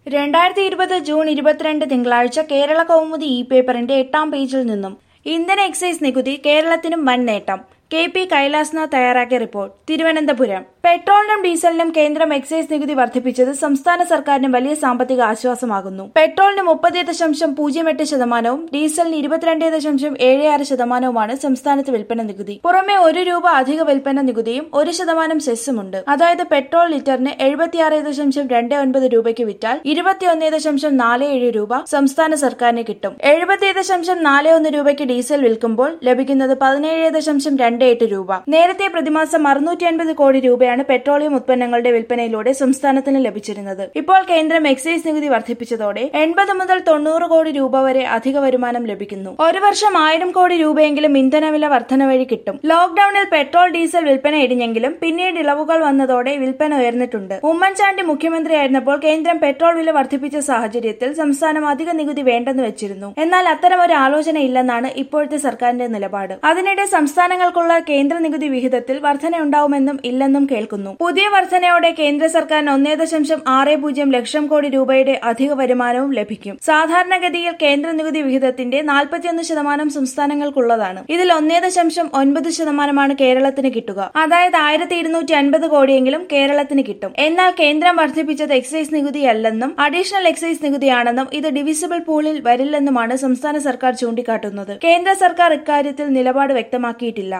രണ്ടായിരത്തി ഇരുപത് ജൂൺ ഇരുപത്തിരണ്ട് തിങ്കളാഴ്ച കേരള കൗമുദി ഇ പേപ്പറിന്റെ എട്ടാം പേജിൽ നിന്നും ഇന്ധന എക്സൈസ് നികുതി കേരളത്തിനും വൻ നേട്ടം കെ പി കൈലാസ്നാഥ് തയ്യാറാക്കിയ റിപ്പോർട്ട് തിരുവനന്തപുരം പെട്രോളിനും ഡീസലിനും കേന്ദ്രം എക്സൈസ് നികുതി വർദ്ധിപ്പിച്ചത് സംസ്ഥാന സർക്കാരിന് വലിയ സാമ്പത്തിക ആശ്വാസമാകുന്നു പെട്രോളിന് മുപ്പത് ദശാംശം പൂജ്യം എട്ട് ശതമാനവും ഡീസലിന് ഇരുപത്തിരണ്ട് ദശാംശം ഏഴ് ആറ് ശതമാനവുമാണ് സംസ്ഥാനത്ത് വിൽപ്പന നികുതി പുറമെ ഒരു രൂപ അധിക വിൽപ്പന നികുതിയും ഒരു ശതമാനം സെസ്സുമുണ്ട് അതായത് പെട്രോൾ ലിറ്ററിന് എഴുപത്തിയാറ് ദശാംശം രണ്ട് ഒൻപത് രൂപയ്ക്ക് വിറ്റാൽ ഇരുപത്തിയൊന്ന് ദശാംശം നാല് ഏഴ് രൂപ സംസ്ഥാന സർക്കാരിന് കിട്ടും എഴുപത്തി ദശാംശം നാല് ഒന്ന് രൂപയ്ക്ക് ഡീസൽ വിൽക്കുമ്പോൾ ലഭിക്കുന്നത് പതിനേഴ് ദശാംശം രണ്ട് എട്ട് രൂപ നേരത്തെ പ്രതിമാസം അറുന്നൂറ്റി അൻപത് കോടി രൂപയാണ് പെട്രോളിയം ഉത്പന്നങ്ങളുടെ വിൽപ്പനയിലൂടെ സംസ്ഥാനത്തിന് ലഭിച്ചിരുന്നത് ഇപ്പോൾ കേന്ദ്രം എക്സൈസ് നികുതി വർദ്ധിപ്പിച്ചതോടെ എൺപത് മുതൽ തൊണ്ണൂറ് കോടി രൂപ വരെ അധിക വരുമാനം ലഭിക്കുന്നു ഒരു വർഷം ആയിരം കോടി രൂപയെങ്കിലും ഇന്ധനവില വർധന വഴി കിട്ടും ലോക്ഡൌണിൽ പെട്രോൾ ഡീസൽ വിൽപ്പന ഇടിഞ്ഞെങ്കിലും പിന്നീട് ഇളവുകൾ വന്നതോടെ വിൽപ്പന ഉയർന്നിട്ടുണ്ട് ഉമ്മൻചാണ്ടി മുഖ്യമന്ത്രിയായിരുന്നപ്പോൾ കേന്ദ്രം പെട്രോൾ വില വർദ്ധിപ്പിച്ച സാഹചര്യത്തിൽ സംസ്ഥാനം അധിക നികുതി വേണ്ടെന്ന് വെച്ചിരുന്നു എന്നാൽ അത്തരം ഒരു ആലോചന ഇല്ലെന്നാണ് ഇപ്പോഴത്തെ സർക്കാരിന്റെ നിലപാട് അതിനിടെ സംസ്ഥാനങ്ങൾക്കുള്ള കേന്ദ്ര നികുതി വിഹിതത്തിൽ വർധനയുണ്ടാവുമെന്നും ഇല്ലെന്നും കേൾക്കുന്നു പുതിയ വർധനയോടെ കേന്ദ്ര സർക്കാരിന് ഒന്നേ ദശാംശം ആറ് പൂജ്യം ലക്ഷം കോടി രൂപയുടെ അധിക വരുമാനവും ലഭിക്കും സാധാരണഗതിയിൽ കേന്ദ്ര നികുതി വിഹിതത്തിന്റെ നാൽപ്പത്തിയൊന്ന് ശതമാനം സംസ്ഥാനങ്ങൾക്കുള്ളതാണ് ഇതിൽ ഒന്നേ ദശാംശം ഒൻപത് ശതമാനമാണ് കേരളത്തിന് കിട്ടുക അതായത് ആയിരത്തി ഇരുന്നൂറ്റി അൻപത് കോടിയെങ്കിലും കേരളത്തിന് കിട്ടും എന്നാൽ കേന്ദ്രം വർദ്ധിപ്പിച്ചത് എക്സൈസ് നികുതിയല്ലെന്നും അഡീഷണൽ എക്സൈസ് നികുതിയാണെന്നും ഇത് ഡിവിസിബിൾ പൂളിൽ വരില്ലെന്നുമാണ് സംസ്ഥാന സർക്കാർ ചൂണ്ടിക്കാട്ടുന്നത് കേന്ദ്ര സർക്കാർ ഇക്കാര്യത്തിൽ നിലപാട് വ്യക്തമാക്കിയിട്ടില്ല